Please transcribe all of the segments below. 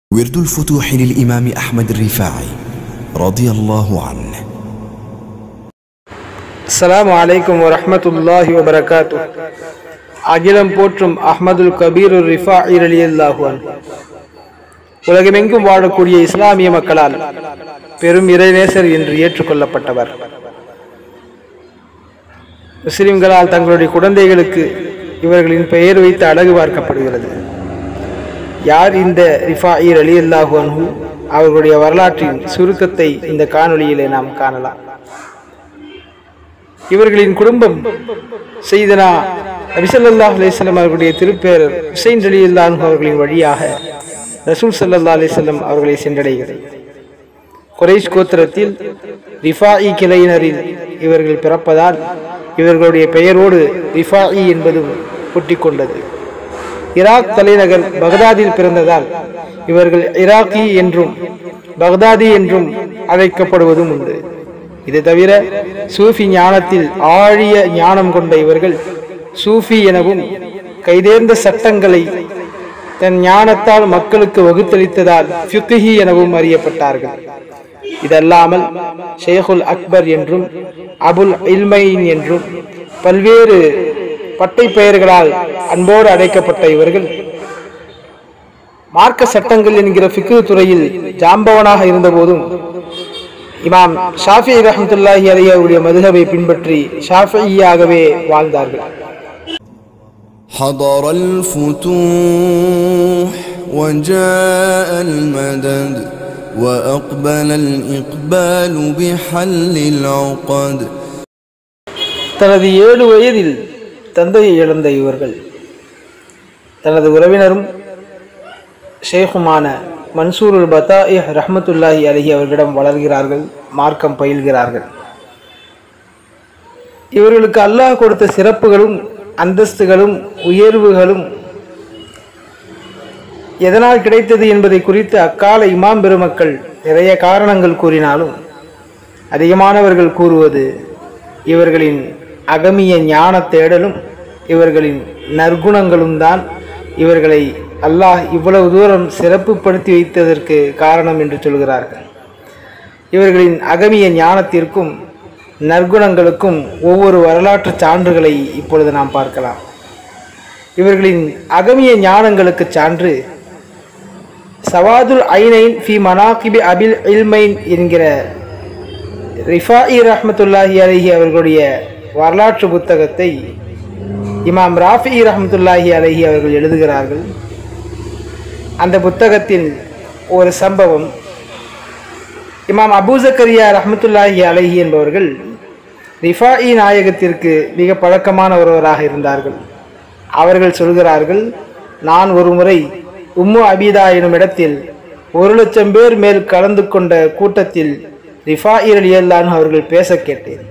ورد الفتوح للإمام أحمد الرفاعي رضي الله عنه அஸ்ஸலாமு அலைக்கும் வரஹ்மத்துல்லாஹி வபரகாத்து அகிலம் போற்றும் அஹ்மதுல் கபீர் ரிஃபாஇ ரலியல்லாஹு அன்ஹு உலகமெங்கும் வாழக்கூடிய இஸ்லாமிய மக்களால் பெரும் இறைநேசர் என்று ஏற்றுக்கொள்ளப்பட்டவர் முஸ்லிம்களால் தங்களுடைய குழந்தைகளுக்கு இவர்களின் பெயர் வைத்து அழகு பார்க்கப்படுகிறது யார் இந்த ரிஃபாஇ ரலியல்லாஹு அன்ஹு அவர்களுடைய வரலாற்றின் சுருக்கத்தை இந்த காணொளியிலே நாம் காணலாம் இவர்களின் குடும்பம் செய்தனா நபிசல்லாஹ் அலிஸ்லாம் அவர்களுடைய திருப்பேரர் ஹுசைன் அலி அல்லாஹ் அவர்களின் வழியாக ரசூல் சல்லா அலிஸ்லாம் அவர்களை சென்றடைகிறது குறைஷ் கோத்திரத்தில் ரிஃபாஇ கிளையினரில் இவர்கள் பிறப்பதால் இவர்களுடைய பெயரோடு ரிஃபாஇ என்பதும் புட்டிக்கொண்டது ஈராக் தலைநகர் பகதாதில் பிறந்ததால் இவர்கள் இராக்கி என்றும் பகதாதி என்றும் அழைக்கப்படுவதும் உண்டு இது தவிர சூஃபி ஞானத்தில் ஆழிய ஞானம் கொண்ட இவர்கள் சூஃபி எனவும் கைதேர்ந்த சட்டங்களை தன் ஞானத்தால் மக்களுக்கு வகுத்தளித்ததால் ஃபிக்ஹி எனவும் அறியப்பட்டார்கள் இதல்லாமல் ஷேகுல் அக்பர் என்றும் அபுல் இல்மைன் என்றும் பல்வேறு பட்டை பெயர்களால் அன்போடு அழைக்கப்பட்ட இவர்கள் மார்க்க சட்டங்கள் என்கிற ஃபிக்கு துறையில் ஜாம்பவனாக இருந்தபோதும் இமாம் ஷாஃபி ரஹமத்துல்லாஹி அலி அவருடைய மதுகவை பின்பற்றி ஷாஃபியாகவே வாழ்ந்தார்கள் حضر الفتوح وجاء المدد وأقبل الإقبال بحل العقد தனது ஏழு வயதில் தந்தையை இழந்த இவர்கள் தனது உறவினரும் ஷேகுமான மன்சூருல் பத்தாஇ ரஹமத்துல்லாஹி அலஹி அவர்களிடம் வளர்கிறார்கள் மார்க்கம் பயில்கிறார்கள் இவர்களுக்கு அல்லாஹ் கொடுத்த சிறப்புகளும் அந்தஸ்துகளும் உயர்வுகளும் எதனால் கிடைத்தது என்பதை குறித்து அக்கால இமாம் பெருமக்கள் நிறைய காரணங்கள் கூறினாலும் அதிகமானவர்கள் கூறுவது இவர்களின் அகமிய ஞான தேடலும் இவர்களின் நற்குணங்களும் தான் இவர்களை அல்லாஹ் இவ்வளவு தூரம் சிறப்புப்படுத்தி வைத்ததற்கு காரணம் என்று சொல்கிறார்கள் இவர்களின் அகமிய ஞானத்திற்கும் நற்குணங்களுக்கும் ஒவ்வொரு வரலாற்று சான்றுகளை இப்பொழுது நாம் பார்க்கலாம் இவர்களின் அகமிய ஞானங்களுக்கு சான்று சவாதுல் ஐனைன் ஃபி மனாகிபி அபில் இல்மைன் என்கிற ரிஃபாஇ ரஹமத்துல்லாஹி அலஹி அவர்களுடைய வரலாற்று புத்தகத்தை இமாம் ராஃபி ரஹமத்துல்லாஹி அலஹி அவர்கள் எழுதுகிறார்கள் அந்த புத்தகத்தில் ஒரு சம்பவம் இமாம் அபூசக்கரியா ரஹமத்துல்லாஹி அலஹி என்பவர்கள் ரிஃபாஇ நாயகத்திற்கு மிக பழக்கமான ஒருவராக இருந்தார்கள் அவர்கள் சொல்கிறார்கள் நான் ஒரு முறை உம்மு அபீதா எனும் இடத்தில் ஒரு லட்சம் பேர் மேல் கலந்து கொண்ட கூட்டத்தில் ரிஃபாஇர் அலியல்லான் அவர்கள் பேச கேட்டேன்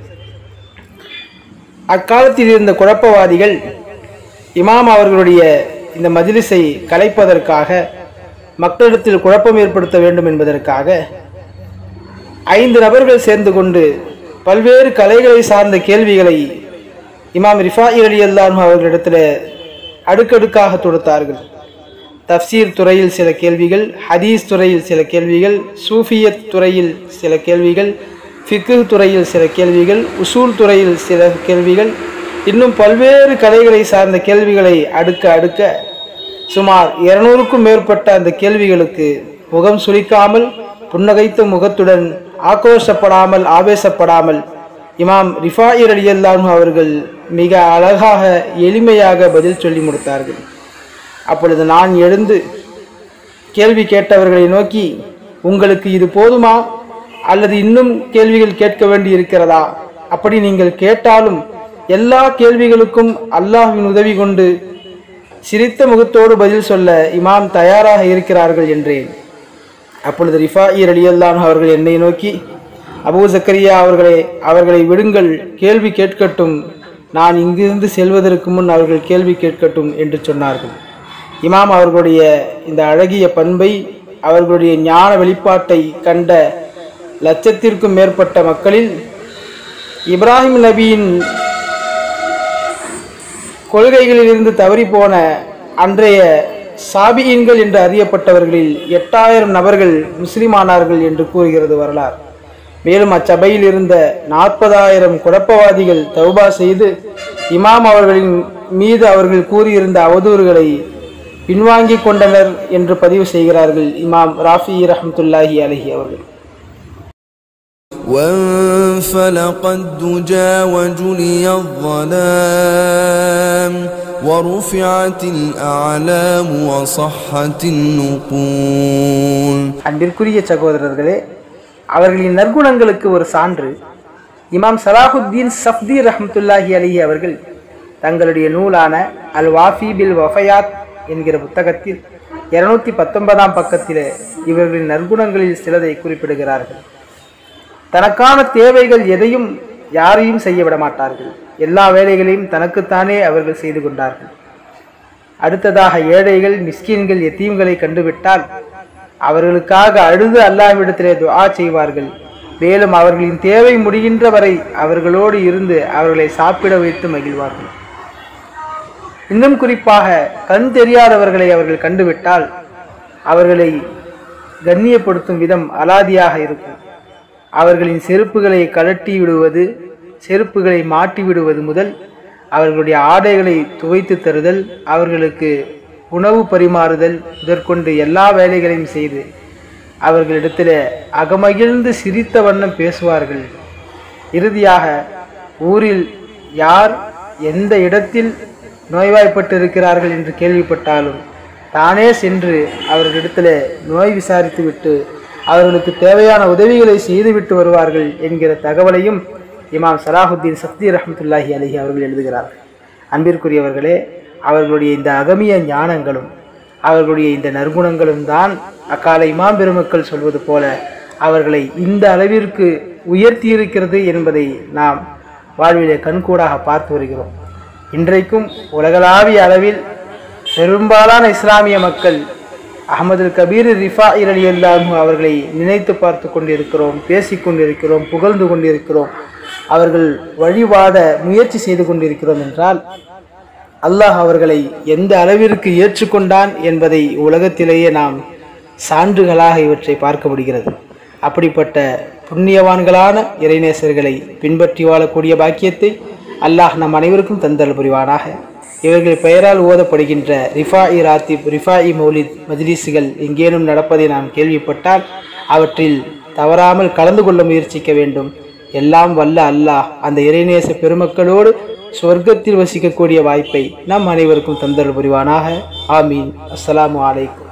அக்காலத்தில் இருந்த குழப்பவாதிகள் இமாம் அவர்களுடைய இந்த மஜ்லிஸை கலைப்பதற்காக மக்களிடத்தில் குழப்பம் ஏற்படுத்த வேண்டும் என்பதற்காக ஐந்து நபர்கள் சேர்ந்து கொண்டு பல்வேறு கலைகளை சார்ந்த கேள்விகளை இமாம் ரிஃபாஇர் அலி அல்லான் அவர்களிடத்தில் அடுக்கடுக்காக தொடுத்தார்கள் தப்சீர் துறையில் சில கேள்விகள் ஹதீஸ் துறையில் சில கேள்விகள் சூஃபியத் துறையில் சில கேள்விகள் ஃபிக்கு துறையில் சில கேள்விகள் உசூல் துறையில் சில கேள்விகள் இன்னும் பல்வேறு கலைகளை சார்ந்த கேள்விகளை அடுக்க அடுக்க சுமார் இருநூறுக்கும் மேற்பட்ட அந்த கேள்விகளுக்கு முகம் சுளிக்காமல் புன்னகைத்த முகத்துடன் ஆக்ரோஷப்படாமல் ஆவேசப்படாமல் இமாம் ரிஃபாயிர் அலியல்லான் அவர்கள் மிக அழகாக எளிமையாக பதில் சொல்லி முடித்தார்கள் அப்பொழுது நான் எழுந்து கேள்வி கேட்டவர்களை நோக்கி உங்களுக்கு இது போதுமா அல்லது இன்னும் கேள்விகள் கேட்க வேண்டி இருக்கிறதா அப்படி நீங்கள் கேட்டாலும் எல்லா கேள்விகளுக்கும் அல்லாஹ்வின் உதவி கொண்டு சிரித்த முகத்தோடு பதில் சொல்ல இமாம் தயாராக இருக்கிறார்கள் என்றேன் அப்பொழுது ரிஃபாயிர் அலியல்லான் அவர்கள் என்னை நோக்கி அபூ சக்கரியா அவர்களை அவர்களை விடுங்கள் கேள்வி கேட்கட்டும் நான் இங்கிருந்து செல்வதற்கு முன் அவர்கள் கேள்வி கேட்கட்டும் என்று சொன்னார்கள் இமாம் அவர்களுடைய இந்த அழகிய பண்பை அவர்களுடைய ஞான வெளிப்பாட்டை கண்ட லட்சத்திற்கும் மேற்பட்ட மக்களில் இப்ராஹிம் நபியின் கொள்கைகளிலிருந்து தவறி போன அன்றைய சாபியன்கள் என்று அறியப்பட்டவர்களில் எட்டாயிரம் நபர்கள் முஸ்லிமானார்கள் என்று கூறுகிறது வரலாறு மேலும் அச்சபையில் இருந்த நாற்பதாயிரம் குழப்பவாதிகள் தௌபா செய்து இமாம் அவர்களின் மீது அவர்கள் கூறியிருந்த அவதூறுகளை பின்வாங்கிக் கொண்டனர் என்று பதிவு செய்கிறார்கள் இமாம் ராஃபி ரஹமத்துல்லாஹி அலஹி அவர்கள் وانفلق الدجى وجلي الظلام ورفعت الأعلام وصحت النقول அன்பிற்குரிய சகோதரர்களே அவர்களின் நற்குணங்களுக்கு ஒரு சான்று இமாம் சலாஹுத்தீன் சஃப்தி ரஹமத்துல்லாஹி அலிஹி அவர்கள் தங்களுடைய நூலான அல் வாஃபி பில் வஃபயாத் என்கிற புத்தகத்தில் இருநூத்தி பத்தொன்பதாம் பக்கத்திலே இவர்களின் நற்குணங்களில் சிலதை குறிப்பிடுகிறார்கள் தனக்கான தேவைகள் எதையும் யாரையும் செய்ய விட மாட்டார்கள் எல்லா வேலைகளையும் தனக்குத்தானே அவர்கள் செய்து கொண்டார்கள் அடுத்ததாக ஏழைகள் மிஸ்கின்கள் எத்தீம்களை கண்டுவிட்டால் அவர்களுக்காக அழுது அல்லாஹ்விடத்திலே துஆ செய்வார்கள் மேலும் அவர்களின் தேவை முடிகின்ற வரை அவர்களோடு இருந்து அவர்களை சாப்பிட வைத்து மகிழ்வார்கள் இன்னும் குறிப்பாக கண் தெரியாதவர்களை அவர்கள் கண்டுவிட்டால் அவர்களை கண்ணியப்படுத்தும் விதம் அலாதியாக இருக்கும் அவர்களின் செருப்புகளை கழட்டி விடுவது செருப்புகளை மாட்டி விடுவது முதல் அவர்களுடைய ஆடைகளை துவைத்து தருதல் அவர்களுக்கு உணவு பரிமாறுதல் முதற்கொண்டு எல்லா வேலைகளையும் செய்து அவர்களிடத்தில் அகமகிழ்ந்து சிரித்த வண்ணம் பேசுவார்கள் இறுதியாக ஊரில் யார் எந்த இடத்தில் நோய்வாய்ப்பட்டு இருக்கிறார்கள் என்று கேள்விப்பட்டாலும் தானே சென்று அவர்களிடத்தில் நோய் விசாரித்துவிட்டு அவர்களுக்கு தேவையான உதவிகளை செய்துவிட்டு வருவார்கள் என்கிற தகவலையும் இமாம் சலாஹுத்தீன் சஃப்தி ரஹமத்துல்லாஹி அலஹி அவர்கள் எழுதுகிறார்கள் அன்பிற்குரியவர்களே அவர்களுடைய இந்த அகமிய ஞானங்களும் அவர்களுடைய இந்த நற்குணங்களும் தான் அக்கால இமாம் பெருமக்கள் சொல்வது போல அவர்களை இந்த அளவிற்கு உயர்த்தியிருக்கிறது என்பதை நாம் வாழ்விலே கண்கூடாக பார்த்து வருகிறோம் இன்றைக்கும் உலகளாவிய அளவில் பெரும்பாலான இஸ்லாமிய மக்கள் அகமது கபீர் ரிஃபா அலி அல்லாஹு அவர்களை நினைத்து பார்த்து கொண்டிருக்கிறோம் பேசிக் கொண்டிருக்கிறோம் புகழ்ந்து கொண்டிருக்கிறோம் அவர்கள் வழிவாத முயற்சி செய்து கொண்டிருக்கிறோம் என்றால் அல்லாஹ் அவர்களை எந்த அளவிற்கு ஏற்றுக்கொண்டான் என்பதை உலகத்திலேயே நாம் சான்றுகளாக இவற்றை பார்க்க முடிகிறது அப்படிப்பட்ட புண்ணியவான்களான இறைநேசர்களை பின்பற்றி வாழக்கூடிய பாக்கியத்தை அல்லாஹ் நம் அனைவருக்கும் தந்தல் புரிவானாக இவர்கள் பெயரால் ஓதப்படுகின்ற ரிஃபாஇ ராத்திப் ரிஃபாஇ மௌலித் மஜ்லிஸுகள் எங்கேனும் நடப்பதை நாம் கேள்விப்பட்டால் அவற்றில் தவறாமல் கலந்து கொள்ள முயற்சிக்க வேண்டும் எல்லாம் வல்ல அல்லாஹ் அந்த இறைநேச பெருமக்களோடு சொர்க்கத்தில் வசிக்கக்கூடிய வாய்ப்பை நம் அனைவருக்கும் தந்தல் புரிவானாக ஆமீன் அஸ்ஸலாமு அலைக்கும்